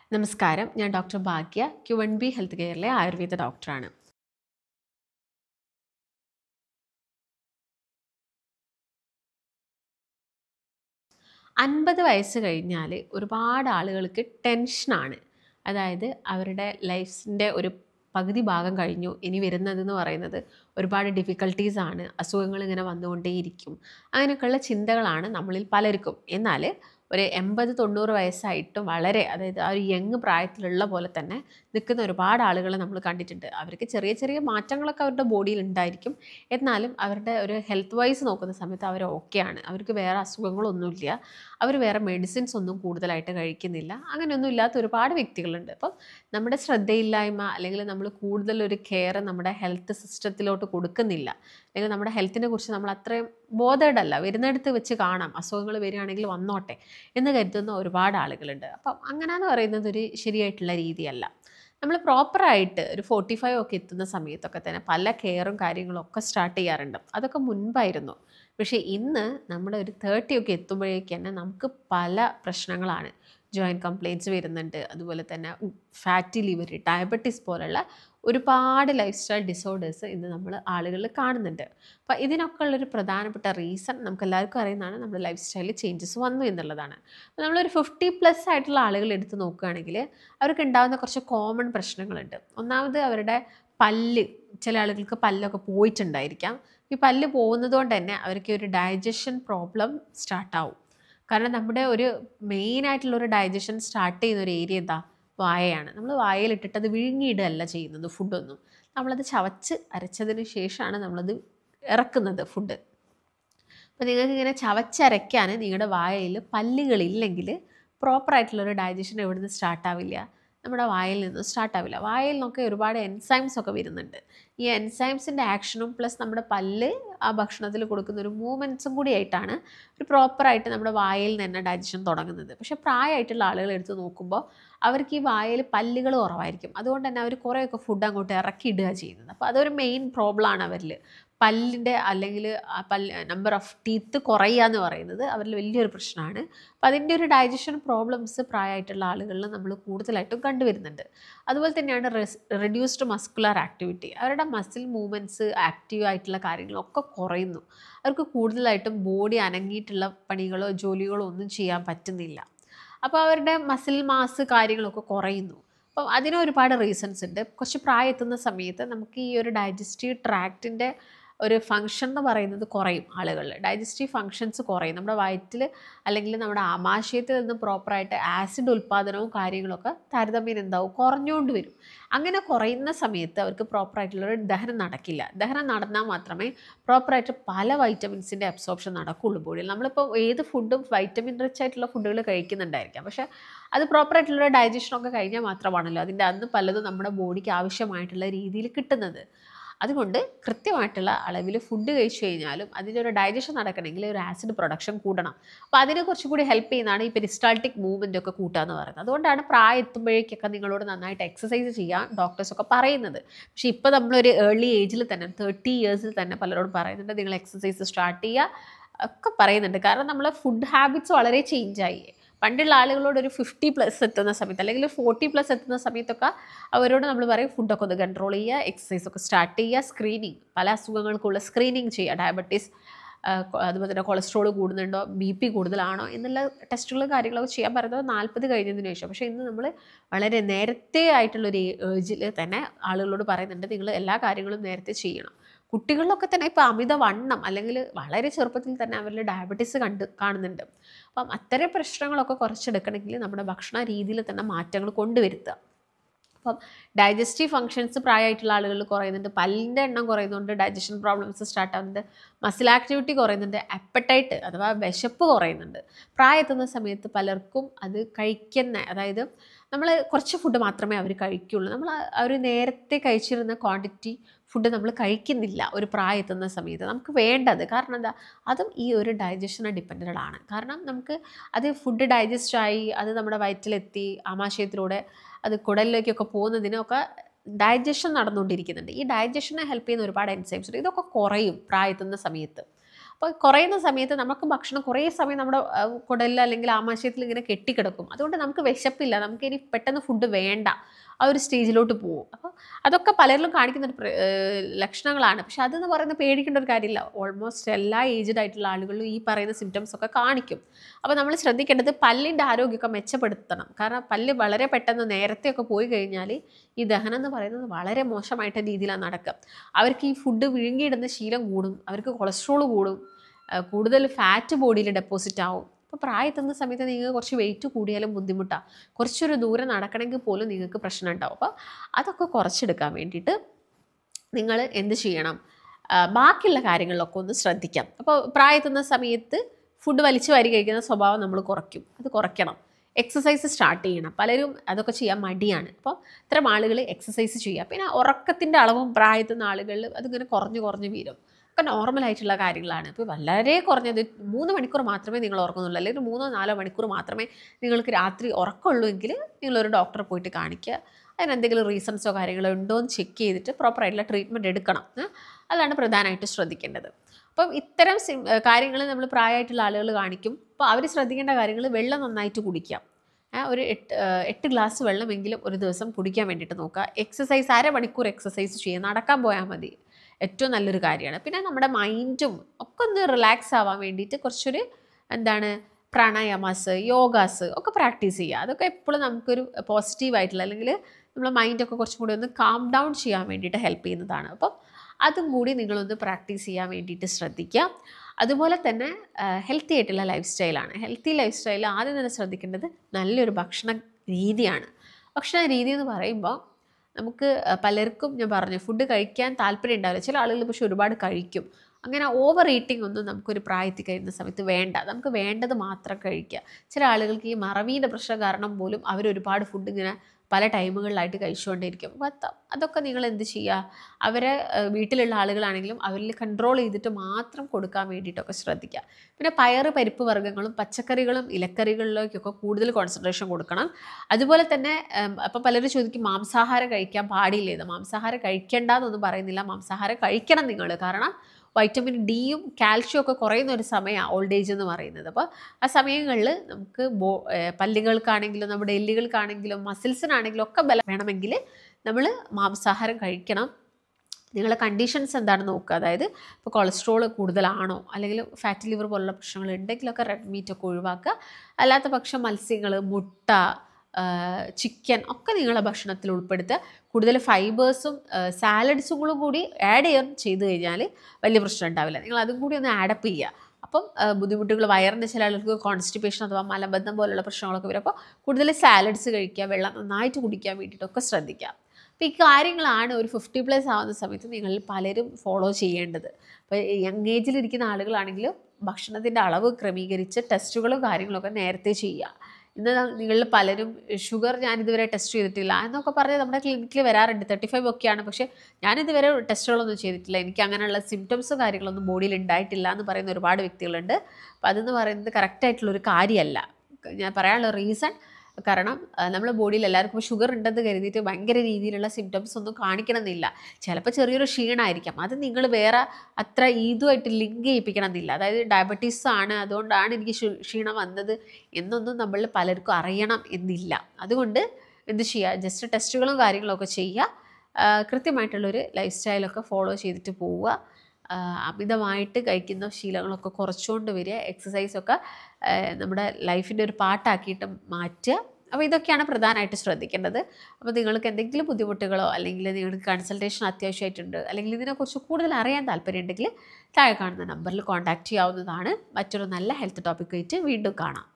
നമസ്കാരം ഞാൻ doctor Bhagya Q one B health കെയറിലെ ആയുർവേദ ഡോക്ടറാണ് അൻപത് വയസ്സ് കഴിഞ്ഞാൽ ഒരുപാട് ആളുകൾക്ക് ടെൻഷനാണ് അതായത് അവരുടെ ലൈഫിൻ്റെ ഒരു പകുതി ഭാഗം കഴിഞ്ഞു ഇനി വരുന്നതെന്ന് പറയുന്നത് ഒരുപാട് ഡിഫിക്കൽട്ടീസ് ആണ് അസുഖങ്ങൾ ഇങ്ങനെ വന്നുകൊണ്ടേയിരിക്കും അങ്ങനെയൊക്കെയുള്ള ചിന്തകളാണ് നമ്മളിൽ പലർക്കും എന്നാൽ ഒരു എൺപത് തൊണ്ണൂറ് വയസ്സായിട്ടും വളരെ അതായത് ആ ഒരു യങ് പ്രായത്തിലുള്ള പോലെ തന്നെ നിൽക്കുന്ന ഒരുപാട് ആളുകളെ നമ്മൾ കണ്ടിട്ടുണ്ട് അവർക്ക് ചെറിയ ചെറിയ മാറ്റങ്ങളൊക്കെ അവരുടെ ബോഡിയിൽ ഉണ്ടായിരിക്കും എന്നാലും അവരുടെ ഒരു ഹെൽത്ത് വൈസ് നോക്കുന്ന സമയത്ത് അവർ ഓക്കെയാണ് അവർക്ക് വേറെ അസുഖങ്ങളൊന്നുമില്ല അവർ വേറെ മെഡിസിൻസ് ഒന്നും കൂടുതലായിട്ട് കഴിക്കുന്നില്ല അങ്ങനെയൊന്നും ഇല്ലാത്ത ഒരുപാട് വ്യക്തികളുണ്ട് അപ്പം നമ്മുടെ ശ്രദ്ധയില്ലായ്മ അല്ലെങ്കിൽ നമ്മൾ കൂടുതൽ ഒരു കെയർ നമ്മുടെ ഹെൽത്ത് സിസ്റ്റത്തിലോട്ട് കൊടുക്കുന്നില്ല അല്ലെങ്കിൽ നമ്മുടെ ഹെൽത്തിനെ കുറിച്ച് നമ്മൾ അത്രയും ബോധേഡ് അല്ല വരുന്നിടത്ത് വെച്ച് കാണാം അസുഖങ്ങൾ വരികയാണെങ്കിൽ വന്നോട്ടെ എന്ന് കരുതുന്ന ഒരുപാട് ആളുകളുണ്ട് അപ്പം അങ്ങനെയെന്ന് പറയുന്നത് ഒരു ശരിയായിട്ടുള്ള രീതിയല്ല നമ്മൾ പ്രോപ്പറായിട്ട് ഒരു ഫോർട്ടി ഫൈവ് ഒക്കെ എത്തുന്ന സമയത്തൊക്കെ തന്നെ പല കെയറും കാര്യങ്ങളും ഒക്കെ സ്റ്റാർട്ട് ചെയ്യാറുണ്ട് അതൊക്കെ മുൻപായിരുന്നു പക്ഷേ ഇന്ന് നമ്മുടെ ഒരു തേർട്ടി ഒക്കെ എത്തുമ്പോഴേക്ക് തന്നെ നമുക്ക് പല പ്രശ്നങ്ങളാണ് ജോയിൻറ്റ് കംപ്ലയിൻറ്റ്സ് വരുന്നുണ്ട് അതുപോലെ തന്നെ ഫാറ്റി ലിവർ ഡയബറ്റീസ് പോലുള്ള ഒരുപാട് ലൈഫ് സ്റ്റൈൽ ഡിസോർഡേഴ്സ് ഇന്ന് നമ്മൾ ആളുകളിൽ കാണുന്നുണ്ട് അപ്പോൾ ഇതിനൊക്കെ ഉള്ളൊരു പ്രധാനപ്പെട്ട റീസൺ നമുക്ക് എല്ലാവർക്കും അറിയുന്നതാണ് നമ്മുടെ ലൈഫ് സ്റ്റൈലിൽ ചേഞ്ചസ് വന്നു എന്നുള്ളതാണ് അപ്പോൾ നമ്മളൊരു ഫിഫ്റ്റി പ്ലസ് ആയിട്ടുള്ള ആളുകൾ എടുത്ത് നോക്കുകയാണെങ്കിൽ അവർക്ക് ഉണ്ടാകുന്ന കുറച്ച് കോമൺ പ്രശ്നങ്ങളുണ്ട് ഒന്നാമത് അവരുടെ പല്ല് ചില ആളുകൾക്ക് പല്ലൊക്കെ പോയിട്ടുണ്ടായിരിക്കാം ഈ പല്ല് പോകുന്നത് കൊണ്ട് തന്നെ അവർക്ക് ഒരു ഡൈജഷൻ പ്രോബ്ലം സ്റ്റാർട്ടാവും കാരണം നമ്മുടെ ഒരു മെയിനായിട്ടുള്ള ഒരു ഡൈജഷൻ സ്റ്റാർട്ട് ചെയ്യുന്ന ഒരു ഏരിയ എന്താ വായയാണ് നമ്മൾ വായയിലിട്ടിട്ട് അത് വിഴുങ്ങിയിടുകയല്ല ചെയ്യുന്നത് ഫുഡൊന്നും നമ്മളത് ചവച്ച് അരച്ചതിന് ശേഷമാണ് നമ്മളത് ഇറക്കുന്നത് ഫുഡ് അപ്പോൾ നിങ്ങൾക്ക് ഇങ്ങനെ ചവച്ചരയ്ക്കാൻ നിങ്ങളുടെ വായയിൽ പല്ലുകളില്ലെങ്കിൽ പ്രോപ്പറായിട്ടുള്ളൊരു ഡൈജഷൻ എവിടുന്ന് സ്റ്റാർട്ടാവില്ല നമ്മുടെ വായിൽ നിന്ന് സ്റ്റാർട്ടാവില്ല വായിൽ നിന്നൊക്കെ ഒരുപാട് എൻസൈംസ് ഒക്കെ വരുന്നുണ്ട് ഈ എൻസൈംസിൻ്റെ ആക്ഷനും പ്ലസ് നമ്മുടെ പല്ല് ആ ഭക്ഷണത്തിൽ കൊടുക്കുന്ന ഒരു മൂവ്മെൻറ്റ്സും കൂടി ആയിട്ടാണ് ഒരു പ്രോപ്പറായിട്ട് നമ്മുടെ വായിൽ തന്നെ ഡൈജഷൻ തുടങ്ങുന്നത് പക്ഷേ പ്രായമായിട്ടുള്ള ആളുകൾ എടുത്ത് നോക്കുമ്പോൾ അവർക്ക് ഈ വായിൽ പല്ലുകൾ കുറവായിരിക്കും അതുകൊണ്ട് തന്നെ അവർ കുറേയൊക്കെ ഫുഡ് അങ്ങോട്ട് ഇറക്കി ഇടുക ചെയ്യുന്നത് അപ്പോൾ അതൊരു മെയിൻ പ്രോബ്ലമാണ് അവരിൽ പല്ലിൻ്റെ അല്ലെങ്കിൽ ആ പല്ല് നമ്പർ ഓഫ് ടീത്ത് കുറയുക എന്ന് പറയുന്നത് അവരിൽ വലിയൊരു പ്രശ്നമാണ് അപ്പോൾ അതിൻ്റെ ഒരു ഡൈജഷൻ പ്രോബ്ലംസ് പ്രായമായിട്ടുള്ള ആളുകളിൽ നമ്മൾ കൂടുതലായിട്ടും കണ്ടുവരുന്നുണ്ട് അതുപോലെ തന്നെയാണ് റെഡ്യൂസ്ഡ് മസ്കുലർ ആക്ടിവിറ്റി അവരുടെ മസിൽ മൂവ്മെൻറ്റ്സ് ആക്റ്റീവ് ആയിട്ടുള്ള കാര്യങ്ങളൊക്കെ കുറയുന്നു അവർക്ക് കൂടുതലായിട്ടും ബോഡി അനങ്ങിയിട്ടുള്ള പണികളോ ജോലികളോ ഒന്നും ചെയ്യാൻ പറ്റുന്നില്ല അപ്പോൾ അവരുടെ മസിൽ മാസ് കാര്യങ്ങളൊക്കെ കുറയുന്നു അപ്പം അതിന് ഒരുപാട് റീസൺസ് ഉണ്ട് കുറച്ച് പ്രായം എത്തുന്ന സമയത്ത് നമുക്ക് ഈ ഒരു ഡൈജസ്റ്റീവ് ട്രാക്റ്റിൻ്റെ ഒരു ഫങ്ഷൻ എന്ന് പറയുന്നത് കുറയും ആളുകളിൽ ഡൈജസ്റ്റീവ് ഫങ്ഷൻസ് കുറയും നമ്മുടെ വയറ്റിൽ അല്ലെങ്കിൽ നമ്മുടെ ആമാശയത്തിൽ നിന്ന് പ്രോപ്പറായിട്ട് ആസിഡ് ഉൽപ്പാദനവും കാര്യങ്ങളൊക്കെ താരതമ്യം എന്താവും കുറഞ്ഞുകൊണ്ട് വരും അങ്ങനെ കുറയുന്ന സമയത്ത് അവർക്ക് പ്രോപ്പറായിട്ടുള്ളൊരു ദഹനം നടക്കില്ല ദഹനം നടന്നാൽ മാത്രമേ പ്രോപ്പറായിട്ട് പല വൈറ്റമിൻസിൻ്റെ അബ്സോർപ്ഷൻ നടക്കുകയുള്ളൂ ബോഡിയിൽ നമ്മളിപ്പോൾ ഏത് ഫുഡും വൈറ്റമിൻ റിച്ച് ആയിട്ടുള്ള ഫുഡുകൾ കഴിക്കുന്നുണ്ടായിരിക്കാം പക്ഷേ അത് പ്രോപ്പറായിട്ടുള്ള ഡൈജഷനൊക്കെ കഴിഞ്ഞാൽ മാത്രമാണല്ലോ അതിൻ്റെ അന്ന് പലതും നമ്മുടെ ബോഡിക്ക് ആവശ്യമായിട്ടുള്ള രീതിയിൽ കിട്ടുന്നത് അതുകൊണ്ട് കൃത്യമായിട്ടുള്ള അളവിൽ ഫുഡ് കഴിച്ചു കഴിഞ്ഞാലും അതിൻ്റെ ഒരു ഡൈജഷൻ നടക്കണമെങ്കിൽ ഒരു ആസിഡ് പ്രൊഡക്ഷൻ കൂടണം അപ്പോൾ അതിനെ കുറച്ചുകൂടി ഹെൽപ്പ് ചെയ്യുന്നതാണ് ഈ പെരിസ്റ്റാൾട്ടിക് മൂവ്മെൻ്റ് ഒക്കെ കൂട്ടുക എന്ന് പറയുന്നത് അതുകൊണ്ടാണ് പ്രായം എത്തുമ്പോഴേക്കൊക്കെ നിങ്ങളോട് നന്നായിട്ട് എക്സസൈസ് ചെയ്യാൻ ഡോക്ടേഴ്സൊക്കെ പറയുന്നത് പക്ഷേ ഇപ്പോൾ നമ്മളൊരു ഏർലി ഏജിൽ തന്നെ തേർട്ടി ഇയേഴ്സിൽ തന്നെ പലരോടും പറയുന്നുണ്ട് നിങ്ങൾ എക്സസൈസ് സ്റ്റാർട്ട് ചെയ്യുക ഒക്കെ പറയുന്നുണ്ട് കാരണം നമ്മളെ ഫുഡ് ഹാബിറ്റ്സ് വളരെ ചേഞ്ചായി പണ്ടുള്ള ആളുകളോട് ഒരു ഫിഫ്റ്റി പ്ലസ് എത്തുന്ന സമയത്ത് അല്ലെങ്കിൽ ഫോർട്ടി പ്ലസ് എത്തുന്ന സമയത്തൊക്കെ അവരോട് നമ്മൾ പറയും ഫുഡൊക്കെ ഒന്ന് കൺട്രോൾ ചെയ്യുക എക്സസൈസ് ഒക്കെ സ്റ്റാർട്ട് ചെയ്യുക സ്ക്രീനിങ് പല അസുഖങ്ങൾക്കുള്ള സ്ക്രീനിങ് ചെയ്യുക ഡയബറ്റീസ് അതുപോലെ തന്നെ കൊളസ്ട്രോൾ കൂടുന്നുണ്ടോ ബി പി കൂടുതലാണോ എന്നുള്ള ടെസ്റ്റുകളും കാര്യങ്ങളൊക്കെ ചെയ്യാൻ പറയുന്നത് നാൽപ്പത് കഴിഞ്ഞതിന് ശേഷം പക്ഷേ ഇന്ന് നമ്മൾ വളരെ നേരത്തെ ആയിട്ടുള്ളൊരു ഏജിൽ തന്നെ ആളുകളോട് പറയുന്നുണ്ട് നിങ്ങൾ എല്ലാ കാര്യങ്ങളും നേരത്തെ ചെയ്യണം കുട്ടികളിലൊക്കെ തന്നെ ഇപ്പോൾ അമിത വണ്ണം അല്ലെങ്കിൽ വളരെ ചെറുപ്പത്തിൽ തന്നെ അവരിൽ ഡയബറ്റീസ് കണ്ട് കാണുന്നുണ്ട് അപ്പം അത്തരം പ്രശ്നങ്ങളൊക്കെ കുറച്ചെടുക്കണമെങ്കിൽ നമ്മുടെ ഭക്ഷണ രീതിയിൽ തന്നെ മാറ്റങ്ങൾ കൊണ്ടുവരുത്തുക അപ്പം ഡൈജസ്റ്റീവ് ഫങ്ഷൻസ് പ്രായമായിട്ടുള്ള ആളുകളിൽ കുറയുന്നുണ്ട് പല്ലിൻ്റെ എണ്ണം കുറയുന്നുണ്ട് ഡൈജഷൻ പ്രോബ്ലംസ് സ്റ്റാർട്ട് ആവുന്നുണ്ട് മസിൽ ആക്ടിവിറ്റി കുറയുന്നുണ്ട് അപ്പറ്റൈറ്റ് അഥവാ വിശപ്പ് കുറയുന്നുണ്ട് പ്രായത്തുന്ന സമയത്ത് പലർക്കും അത് കഴിക്കുന്ന അതായത് നമ്മൾ കുറച്ച് ഫുഡ് മാത്രമേ അവർ കഴിക്കുള്ളൂ നമ്മൾ അവർ നേരത്തെ കഴിച്ചിരുന്ന ക്വാണ്ടിറ്റി ഫുഡ് നമ്മൾ കഴിക്കുന്നില്ല ഒരു പ്രായം എത്തുന്ന സമയത്ത് നമുക്ക് വേണ്ടത് കാരണം എന്താ അതും ഈ ഒരു ഡൈജഷനെ ഡിപ്പെൻഡഡ് ആണ് കാരണം നമുക്ക് അത് ഫുഡ് ഡൈജസ്റ്റ് ആയി അത് നമ്മുടെ വയറ്റിലെത്തി ആമാശയത്തിലൂടെ അത് കുടലിലേക്കൊക്കെ പോകുന്നതിനൊക്കെ ഡൈജഷൻ നടന്നുകൊണ്ടിരിക്കുന്നുണ്ട് ഈ ഡൈജഷനെ ഹെൽപ്പ് ചെയ്യുന്ന ഒരുപാട് എൻസൈംസ് ഉണ്ട് ഇതൊക്കെ കുറയും പ്രായത്തുന്ന സമയത്ത് അപ്പോൾ കുറയുന്ന സമയത്ത് നമുക്ക് ഭക്ഷണം കുറേ സമയം നമ്മുടെ ആ, കുടലിൽ അല്ലെങ്കിൽ ആമാശയത്തിൽ ഇങ്ങനെ കെട്ടിക്കിടക്കും അതുകൊണ്ട് നമുക്ക് വിശപ്പില്ല നമുക്ക് ഇനി പെട്ടെന്ന് ഫുഡ് വേണ്ട ആ ഒരു സ്റ്റേജിലോട്ട് പോകും അപ്പോൾ അതൊക്കെ പലരിലും കാണിക്കുന്ന ഒരു പ്ര- ഏഹ് ലക്ഷണങ്ങളാണ് പക്ഷെ അതെന്ന് പറയുന്നത് പേടിക്കേണ്ട ഒരു കാര്യമില്ല ഓൾമോസ്റ്റ് എല്ലാ ഏജ്ഡ് ആയിട്ടുള്ള ആളുകളിലും ഈ പറയുന്ന സിംറ്റംസ് ഒക്കെ കാണിക്കും അപ്പോൾ നമ്മൾ ശ്രദ്ധിക്കേണ്ടത് പല്ലിൻ്റെ ആരോഗ്യമൊക്കെ മെച്ചപ്പെടുത്തണം കാരണം പല്ല് വളരെ പെട്ടെന്ന് നേരത്തെയൊക്കെ പോയി കഴിഞ്ഞാൽ ഈ ദഹനം എന്ന് പറയുന്നത് വളരെ മോശമായിട്ട് രീതിയിലാണ് നടക്കുക അവർക്ക് ഈ ഫുഡ് വിഴുങ്ങിയിടുന്ന ശീലം കൂടും അവർക്ക് കൊളസ്ട്രോൾ കൂടും ആ, കൂടുതൽ ഫാറ്റ് ബോഡിയിൽ ഡെപ്പോസിറ്റ് ആവും ഇപ്പോൾ പ്രായത്തുന്ന സമയത്ത് നിങ്ങൾക്ക് കുറച്ച് വെയിറ്റ് കൂടിയാലും ബുദ്ധിമുട്ടാണ് കുറച്ചൊരു ദൂരം നടക്കണമെങ്കിൽ പോലും നിങ്ങൾക്ക് പ്രശ്നം ഉണ്ടാവും അപ്പോൾ അതൊക്കെ കുറച്ചെടുക്കാൻ വേണ്ടിയിട്ട് നിങ്ങൾ എന്ത് ചെയ്യണം ആ, ബാക്കിയുള്ള കാര്യങ്ങളിലൊക്കെ ഒന്ന് ശ്രദ്ധിക്കാം അപ്പോൾ പ്രായത്തുന്ന സമയത്ത് ഫുഡ് വലിച്ചു വാരി കഴിക്കുന്ന സ്വഭാവം നമ്മൾ കുറയ്ക്കും അത് കുറയ്ക്കണം എക്സസൈസ് സ്റ്റാർട്ട് ചെയ്യണം പലരും അതൊക്കെ ചെയ്യാൻ മടിയാണ് അപ്പോൾ ഇത്തരം ആളുകൾ എക്സസൈസ് ചെയ്യുക പിന്നെ ഉറക്കത്തിൻ്റെ അളവും പ്രായത്തുന്ന ആളുകളിൽ അതിങ്ങനെ കുറഞ്ഞു കുറഞ്ഞു വീരും ഒക്കെ നോർമൽ ആയിട്ടുള്ള കാര്യങ്ങളാണ് ഇപ്പോൾ വളരെ കുറഞ്ഞത് മൂന്ന് മണിക്കൂർ മാത്രമേ നിങ്ങൾ ഉറങ്ങുന്നുള്ളൂ അല്ലെങ്കിൽ മൂന്നോ നാലോ മണിക്കൂർ മാത്രമേ നിങ്ങൾക്ക് രാത്രി ഉറക്കമുള്ളൂ എങ്കിൽ നിങ്ങളൊരു ഡോക്ടറെ പോയിട്ട് കാണിക്കുക അതിനെന്തെങ്കിലും റീസൺസോ കാര്യങ്ങളോ ഉണ്ടോ എന്ന് ചെക്ക് ചെയ്തിട്ട് പ്രോപ്പറായിട്ടുള്ള ട്രീറ്റ്മെൻറ്റ് എടുക്കണം ഏ? അതാണ് പ്രധാനമായിട്ട് ശ്രദ്ധിക്കേണ്ടത് അപ്പം ഇത്തരം സിം കാര്യങ്ങൾ നമ്മൾ പ്രായമായിട്ടുള്ള ആളുകൾ കാണിക്കും അപ്പോൾ അവർ ശ്രദ്ധിക്കേണ്ട കാര്യങ്ങൾ വെള്ളം നന്നായിട്ട് കുടിക്കാം ഏ, ഒരു എട്ട് ഏ, എട്ട് ഗ്ലാസ് വെള്ളമെങ്കിലും ഒരു ദിവസം കുടിക്കാൻ വേണ്ടിയിട്ട് നോക്കുക എക്സസൈസ് അരമണിക്കൂർ എക്സസൈസ് ചെയ്യുക നടക്കാൻ പോയാൽ മതി ഏറ്റവും നല്ലൊരു കാര്യമാണ് പിന്നെ നമ്മുടെ മൈൻഡും ഒക്കെ ഒന്ന് റിലാക്സ് ആവാൻ വേണ്ടിയിട്ട് കുറച്ചൊരു എന്താണ് പ്രാണായാമാസ് യോഗാസ് ഒക്കെ പ്രാക്ടീസ് ചെയ്യുക അതൊക്കെ എപ്പോഴും നമുക്കൊരു പോസിറ്റീവായിട്ടുള്ള അല്ലെങ്കിൽ നമ്മളെ മൈൻഡൊക്കെ കുറച്ചും കൂടി ഒന്ന് കാം ഡൗൺ ചെയ്യാൻ വേണ്ടിയിട്ട് ഹെൽപ്പ് ചെയ്യുന്നതാണ് അപ്പം അതും കൂടി നിങ്ങളൊന്ന് പ്രാക്ടീസ് ചെയ്യാൻ വേണ്ടിയിട്ട് ശ്രദ്ധിക്കുക അതുപോലെ തന്നെ ഹെൽത്തി ആയിട്ടുള്ള ലൈഫ് സ്റ്റൈലാണ് ഹെൽത്തി ലൈഫ് സ്റ്റൈൽ ആദ്യം തന്നെ ശ്രദ്ധിക്കേണ്ടത് നല്ലൊരു ഭക്ഷണ രീതിയാണ് ഭക്ഷണ രീതി എന്ന് പറയുമ്പോൾ നമുക്ക് ആ, പലർക്കും ഞാൻ പറഞ്ഞു ഫുഡ് കഴിക്കാൻ താല്പര്യം ഉണ്ടാവില്ല ചില ആളുകൾ പക്ഷെ ഒരുപാട് കഴിക്കും അങ്ങനെ ഓവർ ഈറ്റിംഗ് ഒന്നും നമുക്കൊരു പ്രായത്തിൽ കഴിയുന്ന സമയത്ത് വേണ്ട നമുക്ക് വേണ്ടത് മാത്രം കഴിക്കുക ചില ആളുകൾക്ക് ഈ മറവീൻ്റെ പ്രശ്നം കാരണം പോലും അവർ ഒരുപാട് ഫുഡ് ഇങ്ങനെ പല ടൈമുകളിലായിട്ട് കഴിച്ചുകൊണ്ടിരിക്കും അപ്പോൾ അത് അതൊക്കെ നിങ്ങൾ എന്ത് ചെയ്യുക അവരെ ആ, വീട്ടിലുള്ള ആളുകളാണെങ്കിലും അവരിൽ കൺട്രോൾ ചെയ്തിട്ട് മാത്രം കൊടുക്കാൻ വേണ്ടിയിട്ടൊക്കെ ശ്രദ്ധിക്കുക പിന്നെ പയറ് പരിപ്പ് വർഗ്ഗങ്ങളും പച്ചക്കറികളും ഇലക്കറികളിലേക്കൊക്കെ കൂടുതൽ കോൺസെൻട്രേഷൻ കൊടുക്കണം അതുപോലെ തന്നെ അപ്പം പലരും ചോദിക്കും മാംസാഹാരം കഴിക്കാൻ പാടില്ലേന്ന് മാംസാഹാരം കഴിക്കേണ്ടെന്നൊന്നും പറയുന്നില്ല മാംസാഹാരം കഴിക്കണം നിങ്ങൾ കാരണം വൈറ്റമിൻ ഡിയും കാൽഷ്യം ഒക്കെ കുറയുന്ന ഒരു സമയമാണ് ഓൾഡ് ഏജ് എന്ന് പറയുന്നത് അപ്പോൾ ആ സമയങ്ങളിൽ നമുക്ക് ബോ ഏഹ് പല്ലുകൾക്കാണെങ്കിലും നമ്മുടെ എല്ലുകൾക്കാണെങ്കിലും മസിൽസിനാണെങ്കിലും ഒക്കെ ബലം വേണമെങ്കിൽ നമ്മൾ മാംസാഹാരം കഴിക്കണം നിങ്ങളുടെ കണ്ടീഷൻസ് എന്താണെന്ന് നോക്കുക അതായത് ഇപ്പോൾ കൊളസ്ട്രോൾ കൂടുതലാണോ അല്ലെങ്കിൽ ഫാറ്റി ലിവർ പോലുള്ള പ്രശ്നങ്ങൾ ഉണ്ടെങ്കിലൊക്കെ റെഡ് മീറ്റ് ഒക്കെ ഒഴിവാക്കുക അല്ലാത്ത പക്ഷം മത്സ്യങ്ങൾ മുട്ട ചിക്കൻ ഒക്കെ നിങ്ങളുടെ ഭക്ഷണത്തിൽ ഉൾപ്പെടുത്തുക കൂടുതൽ ഫൈബേഴ്സും സാലഡ്സുകളും കൂടി ആഡ് ചെയ്യാൻ ചെയ്ത് കഴിഞ്ഞാൽ വലിയ പ്രശ്നം ഉണ്ടാവില്ല നിങ്ങൾ അതും കൂടി ഒന്ന് ആഡപ്പ് ചെയ്യുക അപ്പം ബുദ്ധിമുട്ടുകൾ വയറിൻ്റെ ചില ആളുകൾക്ക് കോൺസ്റ്റിപ്പേഷൻ അഥവാ മലബന്ധം പോലുള്ള പ്രശ്നങ്ങളൊക്കെ വരും അപ്പോൾ കൂടുതൽ സാലഡ്സ് കഴിക്കുക വെള്ളം നന്നായിട്ട് കുടിക്കാൻ വേണ്ടിയിട്ടൊക്കെ ശ്രദ്ധിക്കുക അപ്പോൾ ഈ കാര്യങ്ങളാണ് ഒരു ഫിഫ്റ്റി പ്ലസ് ആവുന്ന സമയത്ത് നിങ്ങൾ പലരും ഫോളോ ചെയ്യേണ്ടത് അപ്പോൾ യങ് ഏജിലിരിക്കുന്ന ആളുകളാണെങ്കിലും ഭക്ഷണത്തിൻ്റെ അളവ് ക്രമീകരിച്ച് ടെസ്റ്റുകളും കാര്യങ്ങളൊക്കെ നേരത്തെ ചെയ്യുക ഇന്ന് നിങ്ങളിൽ പലരും ഷുഗർ ഞാൻ ഇതുവരെ ടെസ്റ്റ് ചെയ്തിട്ടില്ല എന്നൊക്കെ പറഞ്ഞ് നമ്മുടെ ക്ലിനിക്കിൽ വരാറുണ്ട് തേർട്ടി ഫൈവ് ഒക്കെയാണ് പക്ഷേ ഞാനിതുവരെ ടെസ്റ്റുകളൊന്നും ചെയ്തിട്ടില്ല എനിക്ക് അങ്ങനെയുള്ള സിംറ്റംസ് കാര്യങ്ങളൊന്നും ബോഡിയിൽ ഉണ്ടായിട്ടില്ല എന്ന് പറയുന്ന ഒരുപാട് വ്യക്തികളുണ്ട് അപ്പോൾ അതെന്ന് പറയുന്നത് കറക്റ്റായിട്ടുള്ളൊരു കാര്യമല്ല ഞാൻ പറയാനുള്ള റീസൺ കാരണം നമ്മുടെ ബോഡിയിൽ എല്ലാവർക്കും ഷുഗർ ഉണ്ടെന്ന് കരുതിയിട്ട് ഭയങ്കര രീതിയിലുള്ള സിംറ്റംസ് ഒന്നും കാണിക്കണമെന്നില്ല ചിലപ്പോൾ ചെറിയൊരു ക്ഷീണമായിരിക്കാം അത് നിങ്ങൾ വേറെ അത്ര ഇതുമായിട്ട് ലിങ്ക് ചെയ്യിപ്പിക്കണമെന്നില്ല അതായത് ഡയബറ്റീസ് ആണ് അതുകൊണ്ടാണ് എനിക്ക് ക്ഷീ- ക്ഷീണം വന്നത് എന്നൊന്നും നമ്മൾ പലർക്കും അറിയണം എന്നില്ല അതുകൊണ്ട് എന്ത് ചെയ്യുക ജസ്റ്റ് ടെസ്റ്റുകളും കാര്യങ്ങളൊക്കെ ചെയ്യുക ആ, കൃത്യമായിട്ടുള്ളൊരു ലൈഫ് സ്റ്റൈലൊക്കെ ഫോളോ ചെയ്തിട്ട് പോവുക ആ, അമിതമായിട്ട് കഴിക്കുന്ന ശീലങ്ങളൊക്കെ കുറച്ചുകൊണ്ട് വരിക എക്സസൈസൊക്കെ ആ, നമ്മുടെ ലൈഫിൻ്റെ ഒരു പാട്ടാക്കിയിട്ട് മാറ്റുക അപ്പോൾ ഇതൊക്കെയാണ് പ്രധാനമായിട്ട് ശ്രദ്ധിക്കേണ്ടത് അപ്പോൾ നിങ്ങൾക്ക് എന്തെങ്കിലും ബുദ്ധിമുട്ടുകളോ അല്ലെങ്കിൽ നിങ്ങൾക്ക് കൺസൾട്ടേഷൻ അത്യാവശ്യമായിട്ടുണ്ട് അല്ലെങ്കിൽ ഇതിനെക്കുറിച്ച് കൂടുതൽ അറിയാൻ താല്പര്യമുണ്ടെങ്കിൽ താഴെ കാണുന്ന നമ്പറിൽ കോൺടാക്റ്റ് ചെയ്യാവുന്നതാണ് മറ്റൊരു നല്ല ഹെൽത്ത് ടോപ്പിക്കായിട്ട് വീണ്ടും കാണാം